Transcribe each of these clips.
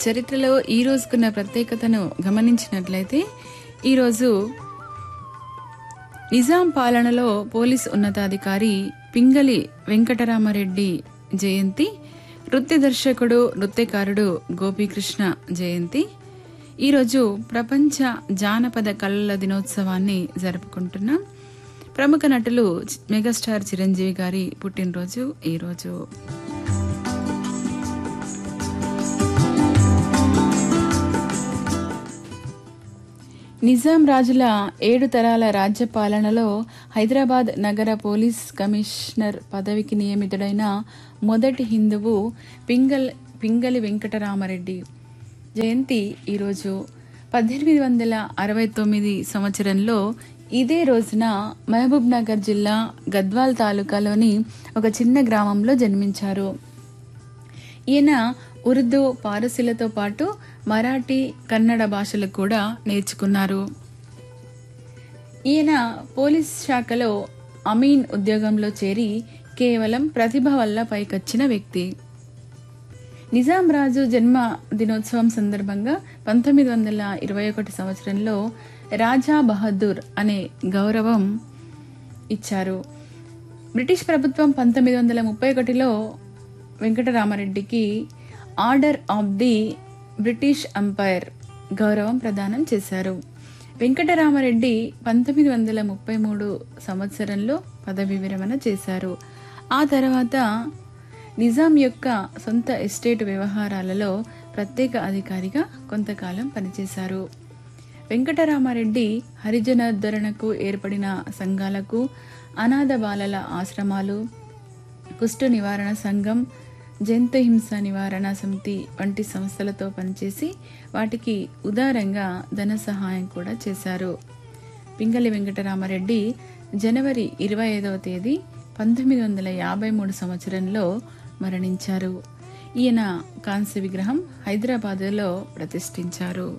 చరిత్రలో ఈ రోజుకున్న ప్రత్యేకతను గమనించినట్లయితే ఈరోజు నిజాం పాలనలో పోలీస్ ఉన్నతాధికారి పింగళి వెంకటరామరెడ్డి జయంతి నృత్య దర్శకుడు నృత్యకారుడు గోపీకృష్ణ జయంతి ఈరోజు ప్రపంచ జానపద కళల దినోత్సవాన్ని జరుపుకుంటున్నాం ప్రముఖ నటులు చి- మెగాస్టార్ చిరంజీవి గారి పుట్టినరోజు ఈరోజు నిజాం రాజుల ఏడు తరాల రాజ్య పాలనలో హైదరాబాద్ నగర పోలీస్ కమిషనర్ పదవికి నియమితుడైన మొదటి హిందువు పింగల్ పింగళి వెంకటరామరెడ్డి జయంతి ఈరోజు పద్దెనిమిది వందల అరవై తొమ్మిది సంవత్సరంలో ఇదే రోజున మహబూబ్ నగర్ జిల్లా గద్వాల్ తాలూకాలోని ఒక చిన్న గ్రామంలో జన్మించారు ఈయన ఉర్దూ పారసీలతో పాటు మరాఠీ కన్నడ భాషలు కూడా నేర్చుకున్నారు ఈయన పోలీస్ శాఖలో అమీన్ ఉద్యోగంలో చేరి కేవలం ప్రతిభ వల్ల పైకొచ్చిన వ్యక్తి నిజాం రాజు జన్మ దినోత్సవం సందర్భంగా పంతొమ్మిది వందల ఇరవై ఒకటి సంవత్సరంలో రాజా బహదూర్ అనే గౌరవం ఇచ్చారు బ్రిటిష్ ప్రభుత్వం పంతొమ్మిది వందల ముప్పై ఒకటిలో వెంకటరామరెడ్డికి order of the British empire గౌరవం ప్రదానం చేశారు వెంకటరామరెడ్డి పంతొమ్మిది వందల ముప్పై మూడు సంవత్సరంలో పదవి విరమణ చేశారు ఆ తర్వాత నిజాం యొక్క సొంత ఎస్టేట్ వ్యవహారాలలో ప్రత్యేక అధికారిగా కొంతకాలం పనిచేశారు వెంకటరామారెడ్డి హరిజనోద్ధరణకు ఏర్పడిన సంఘాలకు అనాథ బాలల ఆశ్రమాలు కుష్టు నివారణ సంఘం జంతు హింస నివారణ సమితి వంటి సంస్థలతో పనిచేసి వాటికి ఉదారంగా ధన సహాయం కూడా చేశారు పింగళి వెంకటరామరెడ్డి జనవరి ఇరవై ఐదవ తేదీ పంతొమ్మిది వందల యాభై మూడు సంవత్సరంలో మరణించారు ఈయన కాంస్య విగ్రహం హైదరాబాదులో ప్రతిష్ఠించారు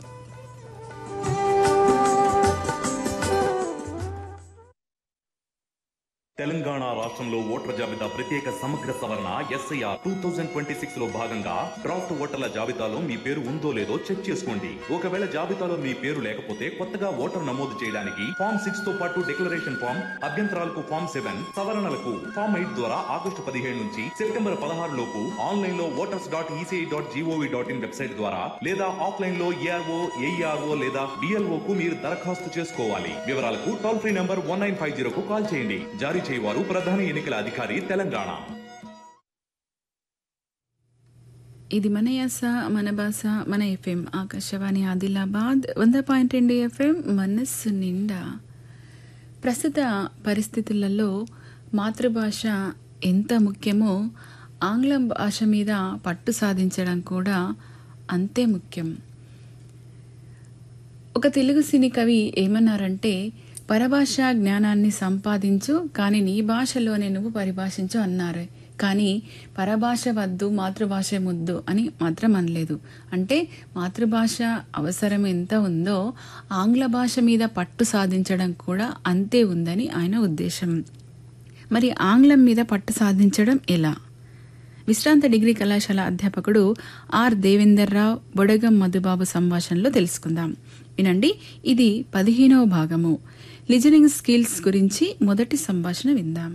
తెలంగాణ రాష్ట్రంలో ఓటర్ల జాబితా ప్రత్యేక సమగ్ర సవరణ SIR two thousand twenty six లో భాగంగా డ్రాఫ్ట్ ఓటర్ల జాబితాలో మీ పేరు ఉందో లేదో చెక్ చేసుకోండి ఒకవేళ జాబితాలో మీ పేరు లేకపోతే కొత్తగా ఓటర్ నమోదు చేయడానికి ఫామ్ సిక్స్ తో పాటు డిక్లరేషన్ ఫామ్ అభ్యంతరాలకు ఫామ్ సెవెన్ సవరణలకు ఫామ్ ఎయిట్ ద్వారా ఆగస్టు పదిహేడు నుంచి సెప్టెంబర్ పదహారు లోపు ఆన్లైన్ లో voters dot ECI dot GOV dot in website ద్వారా లేదా ఆఫ్లైన్ లో ఏఆర్ఓ ఏఈఆర్ఓ లేదా డిఎల్ఓ కు మీరు దరఖాస్తు చేసుకోవాలి వివరాలకు toll free number one nine five zero కు కాల్ చేయండి జారీ చేయవారు ప్రధాన ఎన్నికల అధికారి తెలంగాణ ఇది మన యాస మన భాష మన ఎఫ్ఎం ఆకాశవాణి ఆదిలాబాద్ వంద పాయింట్ రెండు ఎఫ్ఎం మనస్సు నిండా ప్రస్తుత పరిస్థితులలో మాతృభాష ఎంత ముఖ్యమో ఆంగ్లం భాష మీద పట్టు సాధించడం కూడా అంతే ముఖ్యం ఒక తెలుగు సినీ కవి ఏమన్నారంటే పరభాష జ్ఞానాన్ని సంపాదించు కానీ నీ భాషలోనే నువ్వు పరిభాషించు అన్నారు కానీ పరభాష వద్దు మాతృభాష ముద్దు అని మాత్రం అనలేదు అంటే మాతృభాష అవసరం ఎంత ఉందో ఆంగ్ల భాష మీద పట్టు సాధించడం కూడా అంతే ఉందని ఆయన ఉద్దేశం మరి ఆంగ్లం మీద పట్టు సాధించడం ఎలా విశ్రాంత డిగ్రీ కళాశాల అధ్యాపకుడు ఆర్ దేవేందర్ రావు బొడగం మధుబాబు సంభాషణలో తెలుసుకుందాం వినండి ఇది పదిహేనవ భాగము లిజనింగ్ స్కిల్స్ గురించి మొదటి సంభాషణ విందాం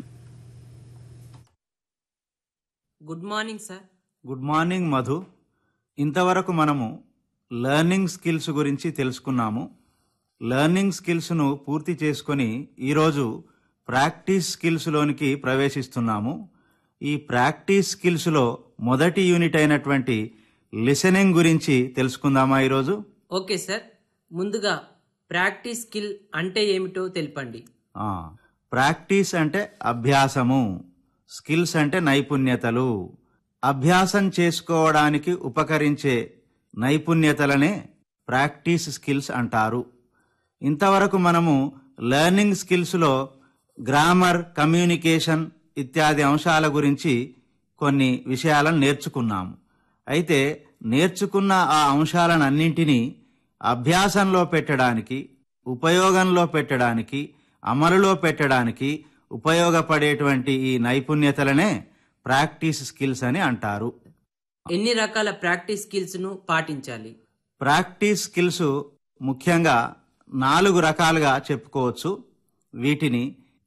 good morning sir good morning Madhu ఇంతవరకు మనము లెర్నింగ్ స్కిల్స్ గురించి తెలుసుకున్నాము లెర్నింగ్ స్కిల్స్ను పూర్తి చేసుకొని ఈరోజు ప్రాక్టీస్ స్కిల్స్లోనికి ప్రవేశిస్తున్నాము ఈ ప్రాక్టీస్ స్కిల్స్లో మొదటి యూనిట్ అయినటువంటి లిసనింగ్ గురించి తెలుసుకుందామా ఈరోజు ఓకే సార్ ముందుగా ప్రాక్టీస్ స్కిల్ అంటే ఏమిటో తెలపండి ఆ, ప్రాక్టీస్ అంటే అభ్యాసము స్కిల్స్ అంటే నైపుణ్యతలు అభ్యాసం చేసుకోవడానికి ఉపకరించే నైపుణ్యతలనే ప్రాక్టీస్ స్కిల్స్ అంటారు ఇంతవరకు మనము లెర్నింగ్ స్కిల్స్లో గ్రామర్ కమ్యూనికేషన్ ఇత్యాది అంశాల గురించి కొన్ని విషయాలను నేర్చుకున్నాము అయితే నేర్చుకున్న ఆ అంశాలనన్నింటినీ అభ్యాసంలో పెట్టడానికి ఉపయోగంలో పెట్టడానికి అమలులో పెట్టడానికి ఉపయోగపడేటువంటి ఈ నైపుణ్యతలనే ప్రాక్టీస్ స్కిల్స్ అని అంటారు ఎన్ని రకాల ప్రాక్టీస్ స్కిల్స్ ను పాటించాలి ప్రాక్టీస్ స్కిల్స్ ముఖ్యంగా నాలుగు రకాలుగా చెప్పుకోవచ్చు వీటిని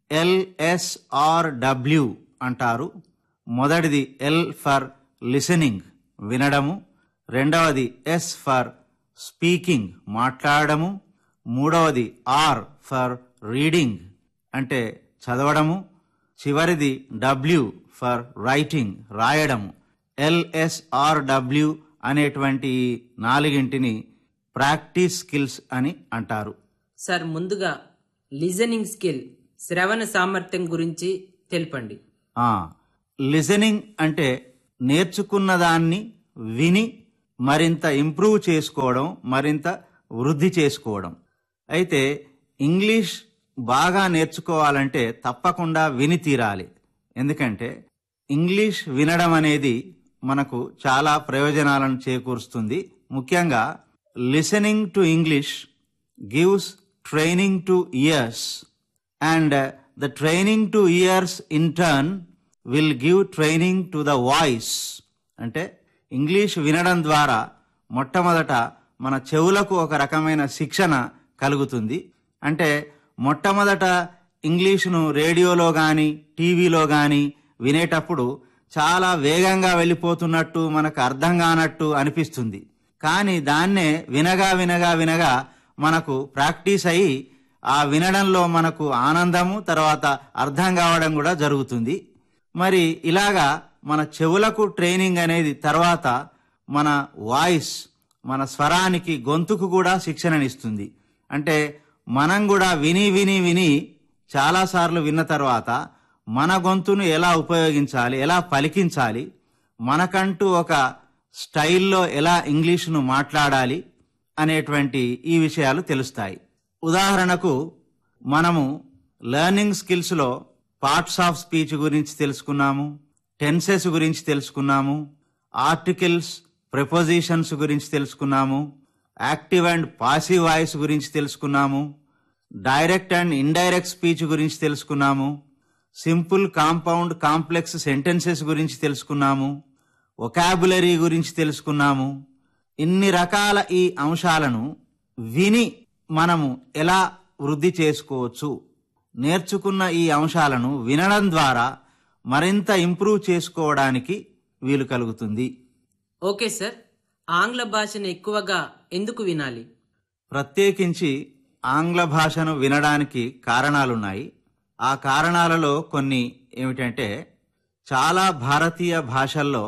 ఎల్ఎస్ఆర్డబ్ల్యూ అంటారు మొదటిది ఎల్ ఫర్ లిసనింగ్ వినడము రెండవది ఎస్ ఫర్ స్పీకింగ్ మాట్లాడము మూడవది ఆర్ ఫర్ రీడింగ్ అంటే చదవడము చివరిది డబ్ల్యూ ఫర్ రైటింగ్ రాయడము ఎల్ఎస్ఆర్డబ్ల్యూ అనేటువంటి ఈ నాలుగింటిని ప్రాక్టీస్ స్కిల్స్ అని అంటారు సార్ ముందుగా లిజనింగ్ స్కిల్ శ్రవణ సామర్థ్యం గురించి తెలపండి ఆ, లిజనింగ్ అంటే నేర్చుకున్న దాన్ని విని మరింత ఇంప్రూవ్ చేసుకోవడం మరింత వృద్ధి చేసుకోవడం అయితే ఇంగ్లీష్ బాగా నేర్చుకోవాలంటే తప్పకుండా విని తీరాలి ఎందుకంటే ఇంగ్లీష్ వినడం అనేది మనకు చాలా ప్రయోజనాలను చేకూరుస్తుంది ముఖ్యంగా listening to English gives training to ears and uh, the training to ears in turn will give training to the voice అంటే ఇంగ్లీష్ వినడం ద్వారా మొట్టమొదట మన చెవులకు ఒక రకమైన శిక్షణ కలుగుతుంది అంటే మొట్టమొదట ఇంగ్లీషును రేడియోలో కానీ టీవీలో కానీ వినేటప్పుడు చాలా వేగంగా వెళ్ళిపోతున్నట్టు మనకు అర్థం కానట్టు అనిపిస్తుంది కానీ దాన్నే వినగా వినగా వినగా మనకు ప్రాక్టీస్ అయ్యి ఆ వినడంలో మనకు ఆనందము తర్వాత అర్థం కావడం కూడా జరుగుతుంది మరి ఇలాగా మన చెవులకు ట్రైనింగ్ అనేది తర్వాత మన వాయిస్ మన స్వరానికి గొంతుకు కూడా శిక్షణనిస్తుంది అంటే మనం కూడా విని విని విని చాలాసార్లు విన్న తర్వాత మన గొంతును ఎలా ఉపయోగించాలి ఎలా పలికించాలి మనకంటూ ఒక స్టైల్లో ఎలా ఇంగ్లీషును మాట్లాడాలి అనేటువంటి ఈ విషయాలు తెలుస్తాయి ఉదాహరణకు మనము లెర్నింగ్ స్కిల్స్లో పార్ట్స్ ఆఫ్ స్పీచ్ గురించి తెలుసుకున్నాము టెన్సెస్ గురించి తెలుసుకున్నాము ఆర్టికల్స్ ప్రిపోజిషన్స్ గురించి తెలుసుకున్నాము యాక్టివ్ అండ్ పాసివ్ వాయిస్ గురించి తెలుసుకున్నాము డైరెక్ట్ అండ్ ఇండైరెక్ట్ స్పీచ్ గురించి తెలుసుకున్నాము సింపుల్ కాంపౌండ్ కాంప్లెక్స్ సెంటెన్సెస్ గురించి తెలుసుకున్నాము ఒకాబులరీ గురించి తెలుసుకున్నాము ఇన్ని రకాల ఈ అంశాలను విని మనము ఎలా వృద్ధి చేసుకోవచ్చు నేర్చుకున్న ఈ అంశాలను వినడం ద్వారా మరింత ఇంప్రూవ్ చేసుకోవడానికి వీలు కలుగుతుంది ఓకే సార్ ఆంగ్ల భాషను ఎక్కువగా ఎందుకు వినాలి ప్రత్యేకించి ఆంగ్ల భాషను వినడానికి కారణాలున్నాయి ఆ కారణాలలో కొన్ని ఏమిటంటే చాలా భారతీయ భాషల్లో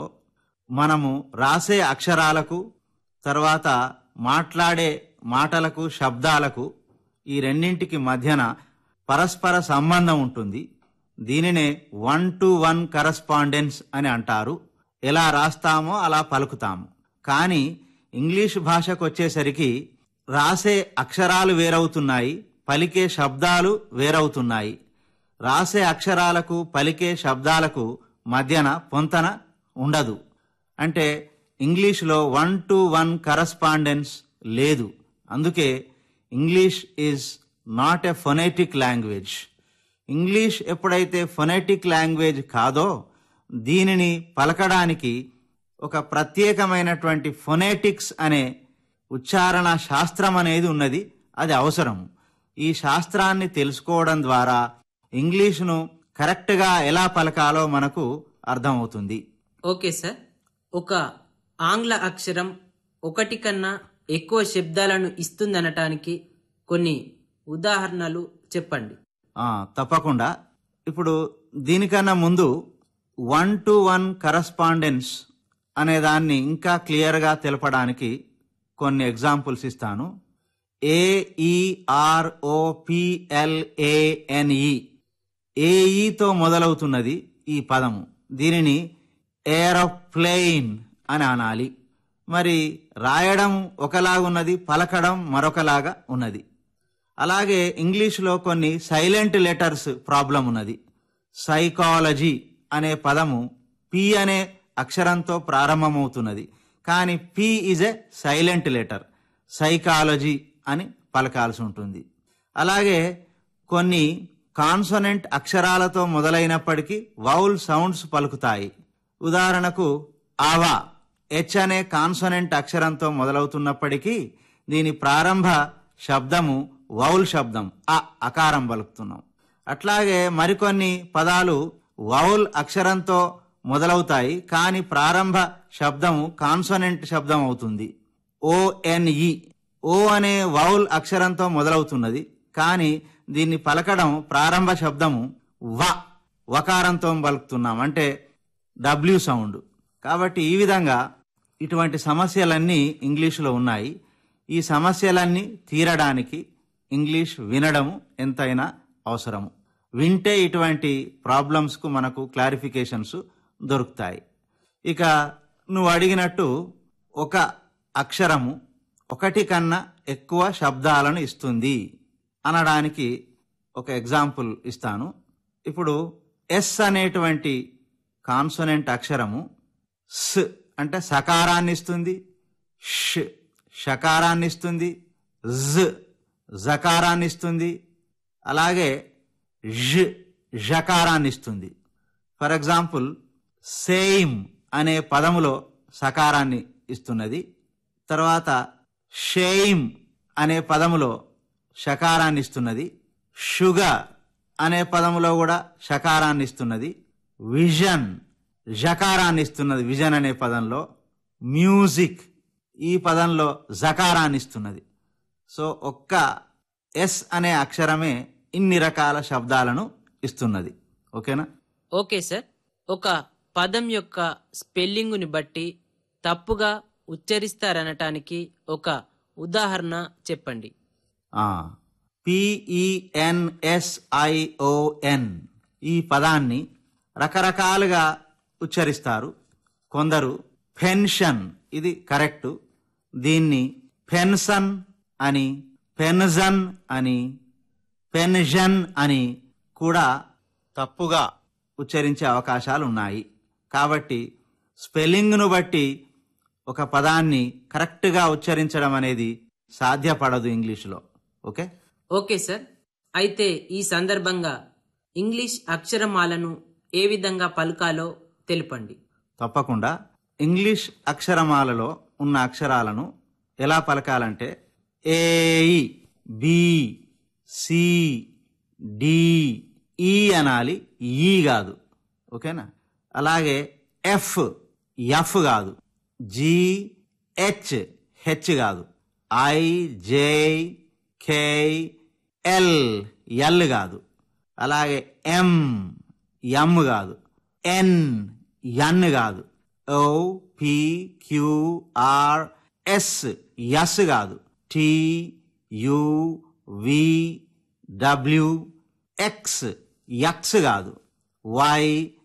మనము రాసే అక్షరాలకు తర్వాత మాట్లాడే మాటలకు శబ్దాలకు ఈ రెండింటికి మధ్యన పరస్పర సంబంధం ఉంటుంది దీనినే వన్ టు వన్ కరస్పాండెన్స్ అని అంటారు ఎలా రాస్తామో అలా పలుకుతాము కానీ ఇంగ్లీష్ భాషకు వచ్చేసరికి రాసే అక్షరాలు వేరవుతున్నాయి పలికే శబ్దాలు వేరవుతున్నాయి రాసే అక్షరాలకు పలికే శబ్దాలకు మధ్యన పొంతన ఉండదు అంటే ఇంగ్లీష్లో వన్ టు వన్ కరస్పాండెన్స్ లేదు అందుకే English is not a phonetic language English ఎప్పుడైతే ఫొనెటిక్ లాంగ్వేజ్ కాదో దీనిని పలకడానికి ఒక ప్రత్యేకమైనటువంటి ఫొనెటిక్స్ అనే ఉచ్చారణ శాస్త్రం అనేది ఉన్నది అది అవసరం ఈ శాస్త్రాన్ని తెలుసుకోవడం ద్వారా ఇంగ్లీషును కరెక్ట్గా ఎలా పలకాలో మనకు అర్థమవుతుంది ఓకే సార్ ఒక ఆంగ్ల అక్షరం ఒకటి కన్నా ఎక్కువ శబ్దాలను ఇస్తుందనటానికి కొన్ని ఉదాహరణలు చెప్పండి ఆ, తప్పకుండా ఇప్పుడు దీనికన్నా ముందు వన్ టు వన్ కరస్పాండెన్స్ అనే దాన్ని ఇంకా క్లియర్గా తెలపడానికి కొన్ని ఎగ్జాంపుల్స్ ఇస్తాను ఏఈఆర్ఓపిఎల్ఏఎన్ఈ ఏఈతో మొదలవుతున్నది ఈ పదము దీనిని ఏరోప్లేన్ అని అనాలి మరి రాయడం ఒకలాగున్నది పలకడం మరొకలాగా ఉన్నది అలాగే ఇంగ్లీష్లో కొన్ని సైలెంట్ లెటర్స్ ప్రాబ్లం ఉన్నది సైకాలజీ అనే పదము పి అనే అక్షరంతో ప్రారంభమవుతున్నది కానీ P is a silent letter psychology అని పలకాల్సి ఉంటుంది అలాగే కొన్ని కాన్సొనెంట్ అక్షరాలతో మొదలైనప్పటికీ వౌల్ సౌండ్స్ పలుకుతాయి ఉదాహరణకు ఆవా హెచ్ అనే కాన్సోనెంట్ అక్షరంతో మొదలవుతున్నప్పటికీ దీని ప్రారంభ శబ్దము వౌల్ శబ్దం అ అకారం పలుకుతున్నాం అట్లాగే మరికొన్ని పదాలు వౌల్ అక్షరంతో మొదలవుతాయి కానీ ప్రారంభ శబ్దము కాన్సోనెంట్ శబ్దం అవుతుంది ఓఎన్ఈ ఓ అనే వౌల్ అక్షరంతో మొదలవుతున్నది కానీ దీన్ని పలకడం ప్రారంభ శబ్దము వ వకారంతో పలుకుతున్నాం అంటే డబ్ల్యూ సౌండ్ కాబట్టి ఈ విధంగా ఇటువంటి సమస్యలన్నీ ఇంగ్లీషులో ఉన్నాయి ఈ సమస్యలన్నీ తీరడానికి ఇంగ్లీష్ వినడము ఎంతైనా అవసరము వింటే ఇటువంటి ప్రాబ్లమ్స్కు మనకు క్లారిఫికేషన్స్ దొరుకుతాయి ఇక నువ్వు అడిగినట్టు ఒక అక్షరము ఒకటి కన్నా ఎక్కువ శబ్దాలను ఇస్తుంది అనడానికి ఒక ఎగ్జాంపుల్ ఇస్తాను ఇప్పుడు ఎస్ అనేటువంటి కాన్సోనెంట్ అక్షరము స్ అంటే సకారాన్ని ఇస్తుంది ష్ షకారాన్ని ఇస్తుంది జ్ జకారాన్ని ఇస్తుంది అలాగే జ్ జకారాన్ని ఇస్తుంది ఫర్ ఎగ్జాంపుల్ సేమ్ అనే పదములో సకారాన్ని ఇస్తున్నది తర్వాత షేమ్ అనే పదములో షకారాన్ని ఇస్తున్నది షుగర్ అనే పదములో కూడా షకారాన్ని ఇస్తున్నది విజన్ జకారాన్ని ఇస్తున్నది విజన్ అనే పదంలో మ్యూజిక్ ఈ పదంలో జకారాన్ని ఇస్తున్నది సో ఒక్క ఎస్ అనే అక్షరమే ఇన్ని రకాల శబ్దాలను ఇస్తున్నది ఓకేనా ఓకే సార్ ఒక పదం యొక్క స్పెల్లింగుని బట్టి తప్పుగా ఉచ్చరిస్తారనటానికి ఒక ఉదాహరణ చెప్పండి పిఈఎన్ఎస్ఐఓఎన్ ఈ పదాన్ని రకరకాలుగా ఉచ్చరిస్తారు కొందరు పెన్షన్ ఇది కరెక్ట్ దీన్ని పెన్షన్ అని పెన్జన్ అని పెన్జన్ అని కూడా తప్పుగా ఉచ్చరించే అవకాశాలు ఉన్నాయి కాబట్టి స్పెల్లింగ్ను బట్టి ఒక పదాన్ని కరెక్ట్గా ఉచ్చరించడం అనేది సాధ్యపడదు ఇంగ్లీష్లో ఓకే ఓకే సార్ అయితే ఈ సందర్భంగా ఇంగ్లీష్ అక్షరమాలను ఏ విధంగా పలుకాలో తెలుపండి తప్పకుండా ఇంగ్లీష్ అక్షరమాలలో ఉన్న అక్షరాలను ఎలా పలకాలంటే A B C D E అనాలి ఈ కాదు ఓకేనా అలాగే ఎఫ్ ఎఫ్ కాదు జి హెచ్ హెచ్ కాదు I J K L L కాదు అలాగే ఎం ఎం కాదు ఎన్ ఎన్ కాదు O P Q R S S కాదు T U V W X X కాదు వై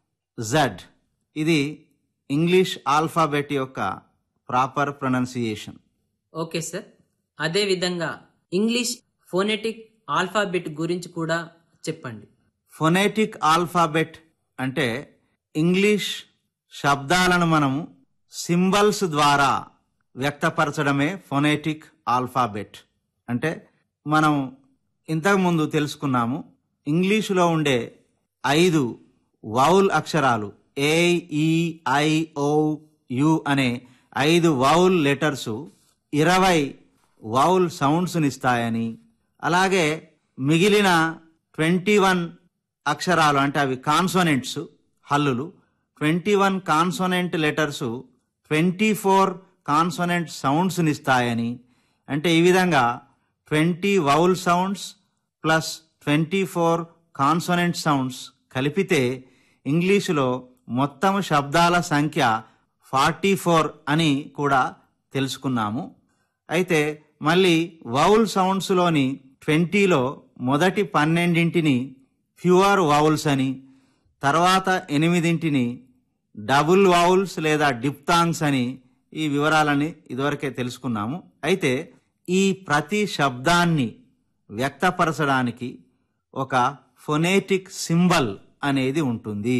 జెడ్ ఇది ఇంగ్లీష్ ఆల్ఫాబెట్ యొక్క ప్రాపర్ ప్రొనౌన్సియేషన్ ఓకే సార్ అదేవిధంగా ఇంగ్లీష్ ఫోనెటిక్ ఆల్ఫాబెట్ గురించి కూడా చెప్పండి ఫొనెటిక్ ఆల్ఫాబెట్ అంటే ఇంగ్లీష్ శబ్దాలను మనము సింబల్స్ ద్వారా వ్యక్తపరచడమే ఫొనెటిక్ ఆల్ఫాబెట్ అంటే మనం ఇంతకుముందు తెలుసుకున్నాము ఇంగ్లీషులో ఉండే ఐదు వౌల్ అక్షరాలు ఏ ఈ ఐ ఓ యు అనే ఐదు వౌల్ లెటర్స్ ఇరవై వౌల్ సౌండ్స్ని ఇస్తాయని అలాగే మిగిలిన ట్వంటీ వన్ అక్షరాలు అంటే అవి కాన్సోనెంట్స్ హల్లులు twenty one consonant letters twenty four consonant సౌండ్స్ని ఇస్తాయని అంటే ఈ విధంగా twenty vowel sounds plus twenty four consonant sounds కలిపితే ఇంగ్లీషులో మొత్తం శబ్దాల సంఖ్య ఫార్టీ ఫోర్ అని కూడా తెలుసుకున్నాము అయితే మళ్ళీ వౌల్ సౌండ్స్లోని ట్వంటీలో మొదటి పన్నెండింటిని ప్యూర్ వౌల్స్ అని తర్వాత ఎనిమిదింటిని డబుల్ వౌల్స్ లేదా డిప్తాంగ్స్ అని ఈ వివరాలని ఇదివరకే తెలుసుకున్నాము అయితే ఈ ప్రతి శబ్దాన్ని వ్యక్తపరచడానికి ఒక ఫొనేటిక్ సింబల్ అనేది ఉంటుంది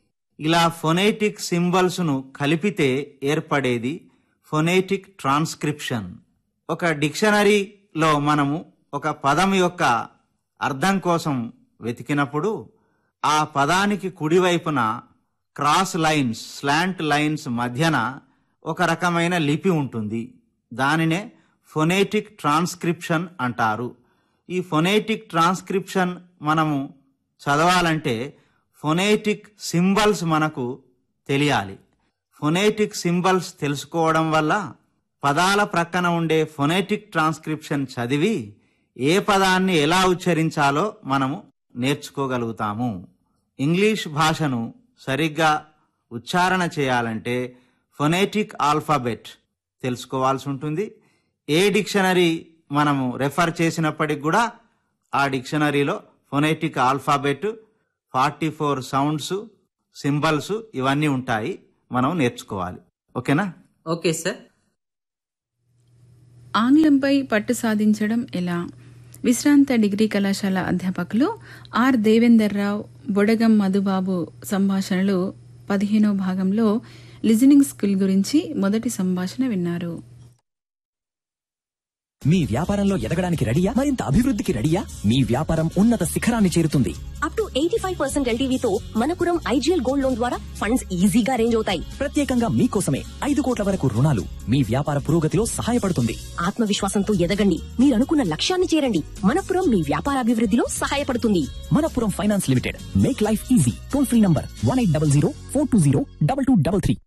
ఇలా ఫొనేటిక్ సింబల్స్ను కలిపితే ఏర్పడేది ఫొనేటిక్ ట్రాన్స్క్రిప్షన్ ఒక డిక్షనరీలో మనము ఒక పదం యొక్క అర్థం కోసం వెతికినప్పుడు ఆ పదానికి కుడివైపున క్రాస్ లైన్స్ స్లాంట్ లైన్స్ మధ్యన ఒక రకమైన లిపి ఉంటుంది దానినే ఫొనేటిక్ ట్రాన్స్క్రిప్షన్ అంటారు ఈ ఫొనేటిక్ ట్రాన్స్క్రిప్షన్ మనము చదవాలంటే ఫొనేటిక్ సింబల్స్ మనకు తెలియాలి ఫొనేటిక్ సింబల్స్ తెలుసుకోవడం వల్ల పదాల ప్రక్కన ఉండే ఫొనేటిక్ ట్రాన్స్క్రిప్షన్ చదివి ఏ పదాన్ని ఎలా ఉచ్చరించాలో మనము నేర్చుకోగలుగుతాము ఇంగ్లీష్ భాషను సరిగ్గా ఉచ్చారణ చేయాలంటే ఫొనేటిక్ ఆల్ఫాబెట్ తెలుసుకోవాల్సి ఉంటుంది ఏ డిక్షనరీ మనము రెఫర్ చేసినప్పటికి కూడా ఆ డిక్షనరీలో phonetic alphabet forty four sounds symbols ఇవన్నీ ఉంటాయి మనం నేర్చుకోవాలి ఓకేనా ఓకే సార్ ఆంగ్లంపై పట్టు సాధించడం ఎలా విశ్రాంత డిగ్రీ కళాశాల అధ్యాపకులు ఆర్ దేవేందర్ రావు బొడగం మధుబాబు సంభాషణలు పదిహేనో భాగంలో లిజనింగ్ స్కిల్ గురించి మొదటి సంభాషణ విన్నారు మీ వ్యాపారంలో ఎదగడానికి రెడీయా మరింత అభివృద్ధికి రెడీయా మీ వ్యాపారం ఉన్నత శిఖరాన్ని చేరుతుంది up to eighty five percent ఎల్టీవీతో మనపురం ఐజీఎల్ గోల్డ్ లోన్ ద్వారా ఫండ్స్ ఈజీగా అరేంజ్ అవుతాయి ప్రత్యేకంగా మీకోసమే ఐదు కోట్ల వరకు రుణాలు మీ వ్యాపార పురోగతిలో సహాయపడుతుంది ఆత్మవిశ్వాసంతో ఎదగండి మీరు అనుకున్న లక్ష్యాన్ని చేరండి మనపురం మీ వ్యాపార అభివృద్ధిలో సహాయపడుతుంది Manappuram finance limited make life easy toll free number one eight double zero four two zero double two double three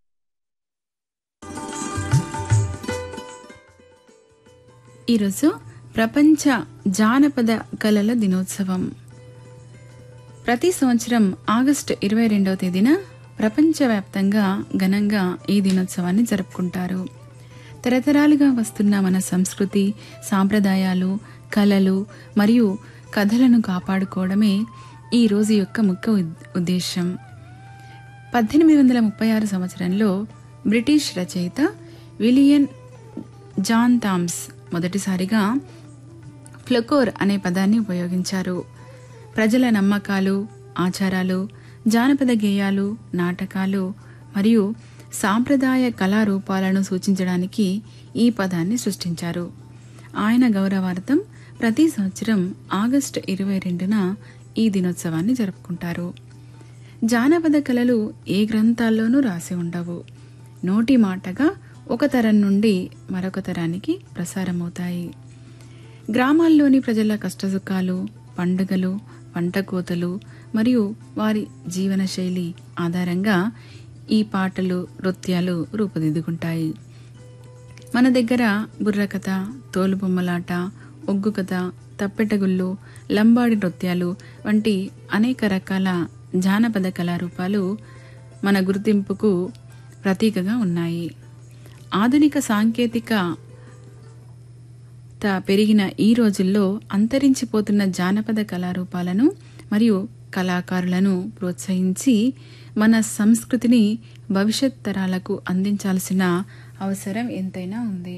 ఈరోజు ప్రపంచ జానపద కళల దినోత్సవం ప్రతి సంవత్సరం ఆగస్టు ఇరవై రెండవ తేదీన ప్రపంచవ్యాప్తంగా ఘనంగా ఈ దినోత్సవాన్ని జరుపుకుంటారు తరతరాలుగా వస్తున్న మన సంస్కృతి సాంప్రదాయాలు కళలు మరియు కథలను కాపాడుకోవడమే ఈ రోజు యొక్క ముఖ్య ఉద్- ఉద్దేశం పద్దెనిమిది వందల ముప్పై ఆరు సంవత్సరంలో బ్రిటిష్ రచయిత విలియన్ జాన్ థామ్స్ మొదటిసారిగా ఫ్లొకోర్ అనే పదాన్ని ఉపయోగించారు ప్రజల నమ్మకాలు ఆచారాలు జానపద గేయాలు నాటకాలు మరియు సాంప్రదాయ కళారూపాలను సూచించడానికి ఈ పదాన్ని సృష్టించారు ఆయన గౌరవార్థం ప్రతి సంవత్సరం ఆగస్టు ఇరవై రెండున ఈ దినోత్సవాన్ని జరుపుకుంటారు జానపద కళలు ఏ గ్రంథాల్లోనూ రాసి ఉండవు నోటి మాటగా ఒక తరం నుండి మరొక తరానికి ప్రసారమవుతాయి గ్రామాల్లోని ప్రజల కష్టసుఖాలు పండుగలు వంటకోతలు మరియు వారి జీవనశైలి ఆధారంగా ఈ పాటలు నృత్యాలు రూపుదిద్దుకుంటాయి మన దగ్గర బుర్రకథ తోలుబొమ్మలాట ఒగ్గు కథ తప్పెటగుళ్ళు లంబాడి నృత్యాలు వంటి అనేక రకాల జానపద కళారూపాలు మన గుర్తింపుకు ప్రతీకగా ఉన్నాయి ఆధునిక సాంకేతిక త పెరిగిన ఈ రోజుల్లో అంతరించిపోతున్న జానపద కళారూపాలను మరియు కళాకారులను ప్రోత్సహించి మన సంస్కృతిని భవిష్యత్ తరాలకు అందించాల్సిన అవసరం ఎంతైనా ఉంది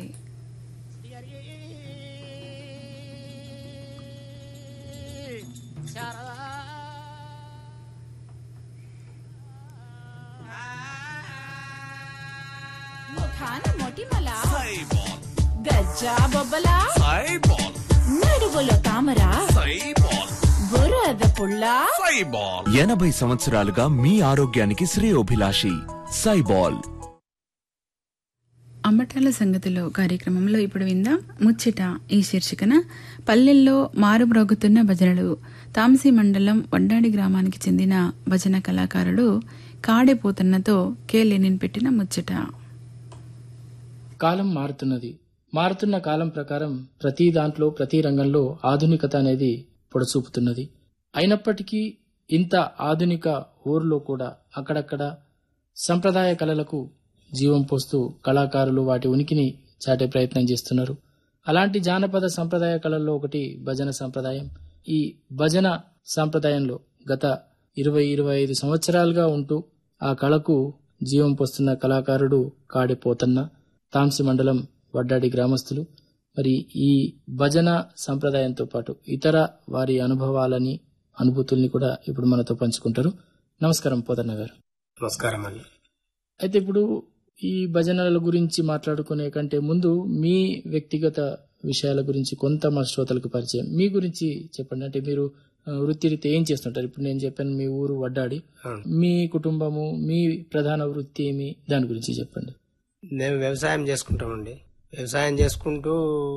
ముఖాన మొటిమల గజ్జా బొబ్బల నడువులో తామర బురద పుల్ల ఎనభై సంవత్సరాలుగా మీ ఆరోగ్యానికి శ్రేయోభిలాషి సైబాల్ అమ్మటాల సంగతిలో కార్యక్రమంలో ఇప్పుడు విందాం ముచ్చట ఈ శీర్షికన పల్లెల్లో మారుమ్రోగుతున్న భజనలు తాంసీ మండలం వడ్డాడి గ్రామానికి చెందిన భజన కళాకారుడు కాడెపోతున్నతో కె లెనిన్ పెట్టిన ముచ్చట కాలం మారుతున్నది మారుతున్న కాలం ప్రకారం ప్రతి దాంట్లో ప్రతి రంగంలో ఆధునికత అనేది పొడసూపుతున్నది అయినప్పటికీ ఇంత ఆధునిక ఊర్లో కూడా అక్కడక్కడ సంప్రదాయ కళలకు జీవం పోస్తూ కళాకారులు వాటి ఉనికిని చాటే ప్రయత్నం చేస్తున్నారు అలాంటి జానపద సంప్రదాయ కళల్లో ఒకటి భజన సంప్రదాయం ఈ భజన సంప్రదాయంలో గత ఇరవై ఇరవై ఐదు సంవత్సరాలుగా ఉంటూ ఆ కళకు జీవం పోస్తున్న కళాకారుడు కాడిపోతన్న తాంసి మండలం వడ్డాడి గ్రామస్తులు మరి ఈ భజన సంప్రదాయంతో పాటు ఇతర వారి అనుభవాలని అనుభూతుల్ని కూడా ఇప్పుడు మనతో పంచుకుంటారు నమస్కారం పోతన్న గారు నమస్కారం అండి అయితే ఇప్పుడు ఈ భజనల గురించి మాట్లాడుకునే కంటే ముందు మీ వ్యక్తిగత విషయాల గురించి కొంత మా శ్రోతలకు పరిచయం మీ గురించి చెప్పండి అంటే మీరు ఆ, వృత్తిరీత్యా ఏం చేస్తుంటారు ఇప్పుడు నేను చెప్పాను మీ ఊరు వడ్డాడి అవును. మీ కుటుంబము మీ ప్రధాన వృత్తి ఏమి దాని గురించి చెప్పండి మేము వ్యవసాయం చేసుకుంటామండి వ్యవసాయం చేసుకుంటూ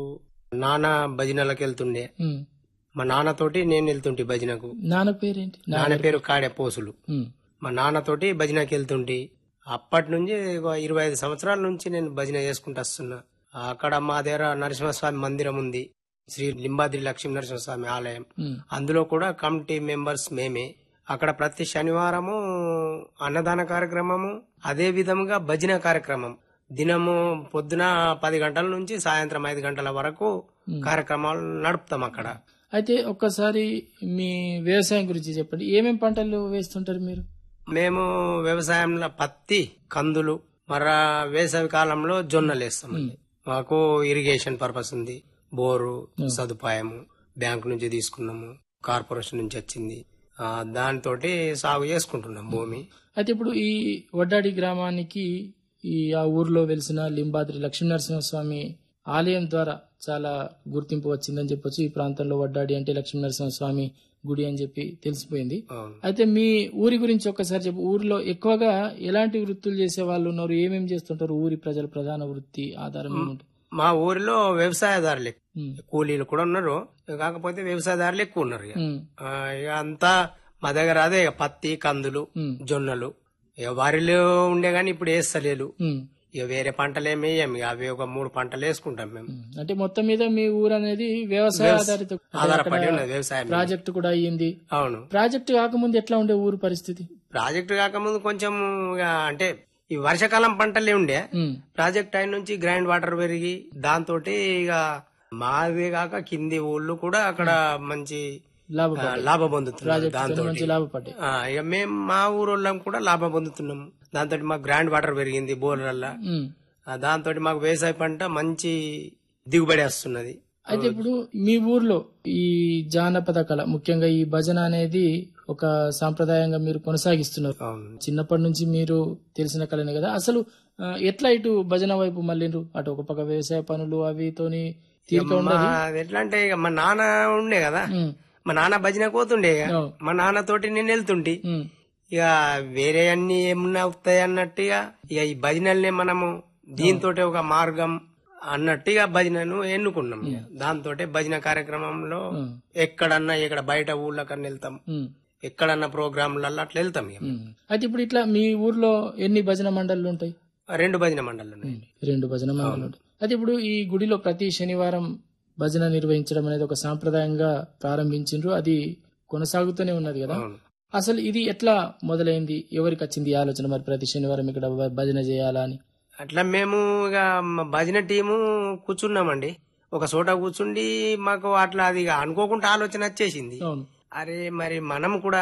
నాన్న భజనలకు వెళ్తుండే ఉమ్. మా నాన్నతోటి నేను వెళ్తుంటే భజనకు నాన్న పేరేంటి నాన్న పేరు కాడే పోసులు ఉమ్. మా నాన్నతోటి భజనకి వెళ్తుంటి అప్పటి నుంచి ఒక ఇరవై ఐదు సంవత్సరాల నుంచి నేను భజన చేసుకుంటూ వస్తున్నా అక్కడ మా దగ్గర నరసింహస్వామి మందిరం ఉంది శ్రీ లింబాద్రి లక్ష్మీ నరసింహస్వామి ఆలయం ఉమ్. అందులో కూడా కమిటీ మెంబర్స్ మేమే అక్కడ ప్రతి శనివారము అన్నదాన కార్యక్రమము అదే విధముగా భజన కార్యక్రమం దినము పొద్దున పది గంటల నుంచి సాయంత్రం ఐదు గంటల వరకు కార్యక్రమాలు నడుపుతాం అక్కడ అయితే ఒక్కసారి మీ వ్యవసాయం గురించి చెప్పండి ఏమేం పంటలు వేస్తుంటారు మీరు మేము వ్యవసాయంలో పత్తి కందులు మర వేసవి కాలంలో జొన్నలు వేస్తామండి మాకు ఇరిగేషన్ పర్పస్ ఉంది బోరు సదుపాయము బ్యాంకు నుంచి తీసుకున్నాము కార్పొరేషన్ నుంచి వచ్చింది ఆ, దానితోటి సాగు చేసుకుంటున్నాం భూమి అయితే ఇప్పుడు ఈ వడ్డాడి గ్రామానికి ఈ ఆ ఊర్లో వెలిసిన లింబాద్రి లక్ష్మీనరసింహస్వామి ఆలయం ద్వారా చాలా గుర్తింపు వచ్చిందని చెప్పొచ్చు ఈ ప్రాంతంలో వడ్డాడి అంటే లక్ష్మీనరసింహస్వామి గుడి అని చెప్పి తెలిసిపోయింది అవును. అయితే మీ ఊరి గురించి ఒక్కసారి చెప్పు ఊరిలో ఎక్కువగా ఎలాంటి వృత్తులు చేసే వాళ్ళు ఉన్నారు ఏమేమి చేస్తుంటారు ఊరి ప్రజల ప్రధాన వృత్తి ఆధారం ఏముంటుంది మా ఊరిలో వ్యవసాయదారులు ఎక్కువ. ఉమ్. కూలీలు కూడా ఉన్నారు కాకపోతే వ్యవసాయదారులు ఎక్కువ ఉన్నారు ఇక. ఉమ్. ఆ, ఇక అంతా మా దగ్గర అదే ఇక పత్తి కందులు ఉమ్. జొన్నలు ఇక వరిలో ఉండే గాని ఇప్పుడు వేస్తలేరు ఉమ్. ఇక వేరే పంటలు ఏమి వేయం ఇక అవి ఒక మూడు పంటలు వేసుకుంటాం మేము అంటే మొత్తం మీద మీ ఊరు అనేది వ్యవసాయ వ్యవస- ఆధారిత అంటే ఆధారపడి అక్కడ ఉన్నది వ్యవసాయం మీద. ప్రాజెక్టు కూడా అయ్యింది అవును ప్రాజెక్టు కాకముందు ఎట్లా ఉండే ఊరు పరిస్థితి ప్రాజెక్టు కాకముందు కొంచెం ఇక అంటే ఈ వర్షాకాలం పంటలే ఉండే ఉమ్. ప్రాజెక్ట్ అయిన నుంచి గ్రైండ్ వాటర్ పెరిగి దాంతో ఇక మాదే కాక కింది ఊళ్ళు కూడా అక్కడ మంచి లాభపడ్డాయి. ఆ, లాభం పొందుతున్నారు ప్రాజెక్టు దాంతో మంచి లాభపడ్డాయి ఇక మేము మా ఊరోళ్ళం కూడా లాభం పొందుతున్నాము దాంతో మాకు గ్రైండ్ వాటర్ పెరిగింది బోర్లల్లా ఉమ్. దాంతో మాకు వ్యవసాయ పంట మంచి దిగుబడి వస్తున్నది అయితే ఇప్పుడు మీ ఊర్లో ఈ జానపద కళ ముఖ్యంగా ఈ భజన అనేది ఒక సాంప్రదాయంగా మీరు కొనసాగిస్తున్నారు అవును చిన్నప్పటి నుంచి మీరు తెలిసిన కళనే కదా అసలు ఆ, ఎట్లా ఇటు భజన వైపు మళ్ళీండ్రు అటు ఒక పక్క వ్యవసాయ పనులు అవితోని తీరిక మా ఉండదు అది ఎట్లా అంటే ఇక మా నాన్న ఉండే కదా ఉమ్. మా నాన్న భజన పోతుండే ఇక. అవును. మా నాన్న తోటి నేను వెళ్తుంటి ఉమ్. ఇక వేరే అన్ని ఏమన్నా అవుతాయి అన్నట్టుగా ఇక ఈ భజనల్ని మనము దీంతో ఒక మార్గం అన్నట్టుగా భజనను ఎన్నుకున్నాం ఇక. దాంతో భజన కార్యక్రమంలో ఎక్కడన్నా ఇక్కడ బయట ఊళ్ళకన్నా వెళ్తాం ఉమ్. ఎక్కడన్నా ప్రోగ్రాంలలో అట్లా వెళ్తాం ఇక. ఉమ్. అయితే ఇప్పుడు ఇట్లా మీ ఊర్లో ఎన్ని భజన మండళ్ళు ఉంటాయి రెండు భజన మండళ్ళు ఉన్నాయి రెండు భజన మండళ్ళు ఉంటాయి అయితే ఇప్పుడు ఈ గుడిలో ప్రతి శనివారం భజన నిర్వహించడం అనేది ఒక సాంప్రదాయంగా ప్రారంభించిండ్రు అది కొనసాగుతూనే ఉన్నది కదా అవును. అసలు ఇది ఎట్లా మొదలైంది ఎవరికి వచ్చింది ఈ ఆలోచన మరి ప్రతి శనివారం ఇక్కడ భ- భజన చేయాలా అని అట్లా మేము ఇక మా భజన టీము కూర్చున్నామండి ఒక చోట కూర్చుండి మాకు అట్లా అది ఇక అనుకోకుండా ఆలోచన వచ్చేసింది అవును అరే మరి మనం కూడా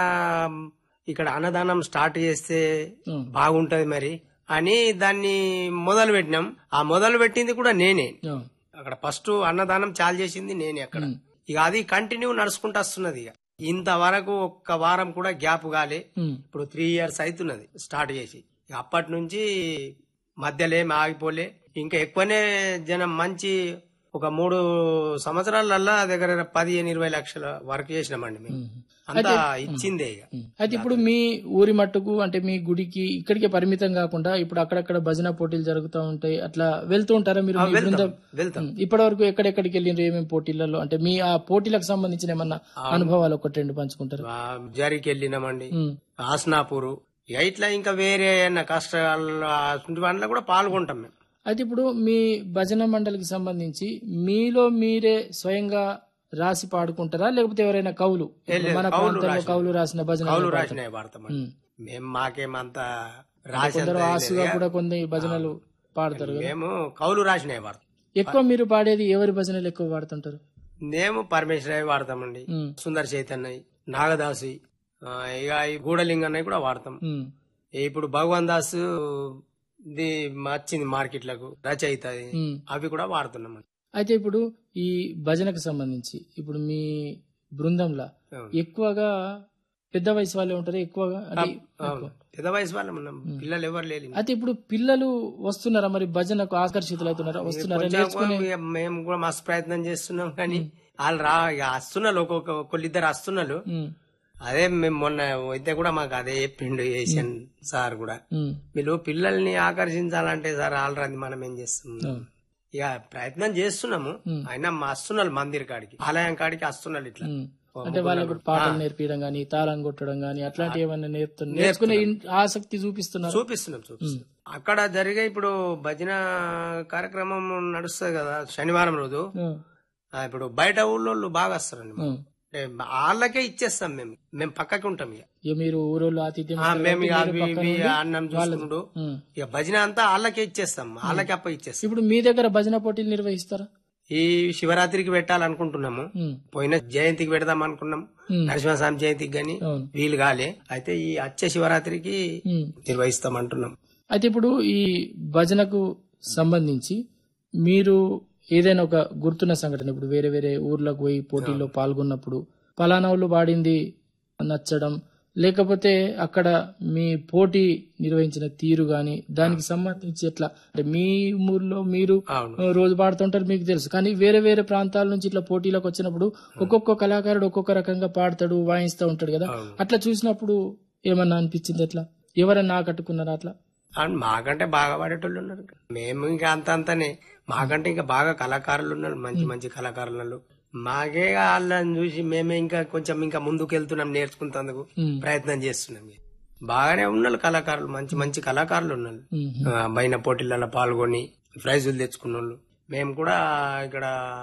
ఇక్కడ అన్నదానం స్టార్ట్ చేస్తే అవును. బాగుంటది మరి అని దాన్ని మొదలు పెట్టినాం ఆ మొదలు పెట్టింది కూడా నేనే అవును. అక్కడ ఫస్ట్ అన్నదానం చాలు చేసింది నేనే అక్కడ ఇక అది కంటిన్యూ నడుచుకుంటూ వస్తున్నది ఇక ఇంతవరకు ఒక్క వారం కూడా గ్యాప్ కాలే ఉమ్. ఇప్పుడు త్రీ ఇయర్స్ అవుతున్నది స్టార్ట్ చేసి ఇక అప్పటి నుంచి మధ్యలో ఏమి ఆగిపోలే ఇంకా ఎక్కువనే జనం మంచి ఒక మూడు సంవత్సరాలల్లా దగ్గర పదిహేను ఇరవై లక్షల వర్క్ చేసినామండి మేము అంతా ఇచ్చిందే ఇక అయితే ఇప్పుడు మీ ఊరి మట్టుకు అంటే మీ గుడికి ఇక్కడికే పరిమితం కాకుండా ఇప్పుడు అక్కడక్కడ భజన పోటీలు జరుగుతూ ఉంటాయి అట్లా వెళ్తూ ఉంటారా మీరు మీ వెళ్తాం బృందం వెళ్తాం ఇప్పటి వరకు ఎక్కడెక్కడికి వెళ్ళిండ్రు ఏమేమి పోటీలలో అంటే మీ ఆ పోటీలకు సంబంధించిన ఏమన్నా అనుభవాలు ఒకటి రెండు పంచుకుంటారు ఆ, జరిగి వెళ్ళినామండి ఉమ్. ఆసనాపూరు ఇక ఇట్లా ఇంకా వేరే ఏమన్నా కష్టాలు అటువంటి వాటిలో కూడా పాల్గొంటాం మేము అయితే ఇప్పుడు మీ భజన మండలికి సంబంధించి మీలో మీరే స్వయంగా రాసి పాడుకుంటారా లేకపోతే ఎవరైనా కవులు ఇప్పుడు మన కవులు ప్రాంతంలో రాసిన- కవులు రాసిన భజన కౌలు రాసినవి వాడతామండి మేము మాకేమంత రాసి కొందరు ఆసుగా కూడా కొన్ని భజనలు పాడతారు కదా మేము కౌలు రాసినవి వాడతాం ఎక్కువ మీరు పాడేది ఎవరి భజనలు ఎక్కువ పాడుతుంటారు మేము పరమేశ్వరవి వాడతామండి ఉమ్. సుందర చైతన్య నాగదాసి ఆ, ఇక ఈ గూడలింగన్నవి కూడా వాడతాం ఉమ్. ఇప్పుడు భగవాన్ దాస్ ఇది వచ్చింది మార్కెట్లకు రచయిత అది. ఉమ్. అవి కూడా వాడుతున్నాం అయితే ఇప్పుడు ఈ భజనకు సంబంధించి ఇప్పుడు మీ బృందంలో అవును. ఎక్కువగా పెద్ద వయసు వాళ్ళే ఉంటారు ఎక్కువగా అంటే అవును. పెద్ద వయసు వాళ్ళం ఉన్నాం పిల్లలు ఎవరు లేరు అయితే ఇప్పుడు పిల్లలు వస్తున్నారా మరి భజనకు ఆకర్షితులు అవుతున్నారా వస్తున్నారా కొంచెం నేర్చుకునే ఇక మేము కూడా మస్తు ప్రయత్నం చేస్తున్నాం కానీ వాళ్ళు రా ఇక వస్తున్నారు ఒక్కొక్క ఒకళ్ళిద్దరు వస్తున్నారు ఉమ్. అదే మేము మొన్న అయితే కూడా మాకు అదే చెప్పిండు ఏషియన్ సార్ కూడా ఉమ్, మీరు పిల్లల్ని ఆకర్షించాలంటే సార్ ఆల్రెడీ మనం ఏం చేస్తాం అవును. ఇక ప్రయత్నం చేస్తున్నాము అయినా మా వస్తున్నారు మందిర్ కాడికి ఆలయం కాడికి వస్తున్నారు ఇట్లా ఉమ్. అంటే వాళ్ళకు పాటలు నేర్పించడం గానీ తాళం కొట్టడం గానీ అట్లాంటి ఏమన్నా నేర్పుతున్నారు నేర్చుకునే ఇన్- ఆసక్తి చూపిస్తున్నారు చూపిస్తున్నాం చూపిస్తున్నాం అక్కడ జరిగే ఇప్పుడు భజన కార్యక్రమం నడుస్తుంది కదా శనివారం రోజు ఆ, ఇప్పుడు బయట ఊళ్ళో బాగా వస్తారండి మాకు. అంటే వాళ్ళకే ఇచ్చేస్తాం మేము మేము పక్కకి ఉంటాం ఇక ఇక మీరు ఊరోళ్ళు ఆతిథ్యం ఆ, ఇస్తారు మేము ఇక కాబట్టి అవి మీరు పక్కన ఇవి ఉండి అన్నం చూసుకుంటూ ఉమ్. ఇక భజన అంతా వాళ్ళకే ఇచ్చేస్తాం వాళ్ళకే అప్ప ఇచ్చేస్తాం ఇప్పుడు మీ దగ్గర భజన పోటీలు నిర్వహిస్తారా ఈ శివరాత్రికి పెట్టాలనుకుంటున్నాము ఉమ్. పోయిన జయంతికి పెడదాం అనుకున్నాం ఉమ్. నరసింహస్వామి జయంతికి గాని అవును. వీలు కాలే అయితే ఈ వచ్చే శివరాత్రికి ఉమ్. నిర్వహిస్తాం అంటున్నాం అయితే ఇప్పుడు ఈ భజనకు సంబంధించి మీరు ఏదైనా ఒక గుర్తున్న సంఘటన ఇప్పుడు వేరే వేరే ఊర్లకు పోయి పోటీల్లో పాల్గొన్నప్పుడు పలానా వాళ్ళు పాడింది నచ్చడం లేకపోతే అక్కడ మీ పోటీ నిర్వహించిన తీరు గాని దానికి సంబంధించి ఎట్లా అంటే మీ ఊర్లో మీరు అవును రోజు పాడుతుంటారు మీకు తెలుసు కానీ వేరే వేరే ప్రాంతాల నుంచి ఇట్లా పోటీలకు వచ్చినప్పుడు ఒక్కొక్క కళాకారుడు ఒక్కొక్క రకంగా పాడతాడు వాయిస్తూ ఉంటాడు కదా అవును. అట్లా చూసినప్పుడు ఏమన్నా అనిపించింది ఎట్లా ఎవరన్నా ఆకట్టుకున్నారా అట్లా అండ్ మాకంటే బాగా పాడేటోళ్ళు ఉన్నారు మేము ఇంకా అంత అంతనే మాకంటే ఇంకా బాగా కళాకారులు ఉన్నారు మంచి మంచి కళాకారులు ఉన్నారు. మాకే వాళ్ళని చూసి మేమే ఇంకా కొంచెం ఇంకా ముందుకు వెళ్తున్నాం నేర్చుకుంటందుకు ఉమ్. ప్రయత్నం చేస్తున్నాం బాగానే ఉన్నారు కళాకారులు మంచి మంచి కళాకారులు ఉన్నారు ఉమ్. ఆ, బైన పోటీలలో పాల్గొని ప్రైజులు తెచ్చుకున్న వాళ్ళు మేము కూడా ఇక్కడ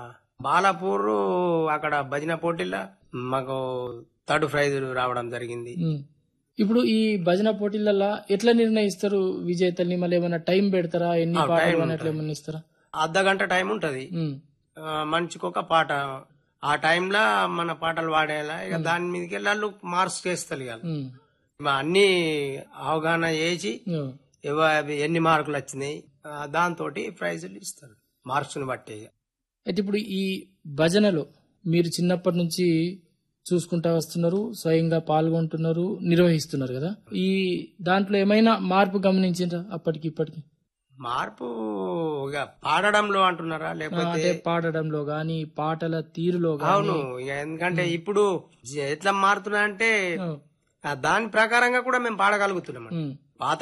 బాలాపూర్ అక్కడ భజన పోటీలో మాకు థర్డ్ ప్రైజ్ రావడం జరిగింది ఉమ్. ఇప్పుడు ఈ భజన పోటీలలో ఎట్లా నిర్ణయిస్తారు విజేతల్ని మళ్ళీ ఏమైనా టైం పెడతారా ఎన్ని ఆ, పాటలు టైం అని అట్లా ఉంటుంది. ఏమన్నా ఇస్తారా అర్ధ గంట టైం ఉంటది ఉమ్. ఆ, మనిషికి ఒక పాట ఆ టైంలో మన పాటలు పాడేలా ఇక దాని మీదకి వెళ్ళి వాళ్ళు మార్క్స్ చేస్తారు ఇక ఉమ్. అన్ని అవగాహన చేసి ఉమ్. ఎవ- ఎన్ని మార్కులు వచ్చినాయి దాంతో ప్రైజులు ఇస్తారు మార్క్స్ ని బట్టి ఇక. అయితే ఇప్పుడు ఈ భజనలో మీరు చిన్నప్పటి నుంచి చూసుకుంటా వస్తున్నారు స్వయంగా పాల్గొంటున్నారు నిర్వహిస్తున్నారు కదా ఈ దాంట్లో ఏమైనా మార్పు గమనించారా అప్పటికి ఇప్పటికి మార్పు ఇక పాడడంలో అంటున్నారా ఆ, లేకపోతే అంటే పాడడంలో గాని పాటల తీరులో అవును గాని ఇక ఎందుకంటే ఇప్పుడు జ- ఎట్లా మారుతున్నా అంటే ఉమ్. ఆ దాని ప్రకారంగా కూడా మేము పాడగలుగుతున్నాం ఉమ్. పాత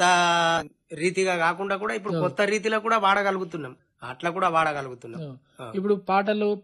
రీతిగా కాకుండా కూడా ఇప్పుడు కొత్త రీతిలో కూడా వాడగలుగుతున్నాం అట్లా కూడా వాడగలుగుతున్నాం ఇప్పుడు పాటలు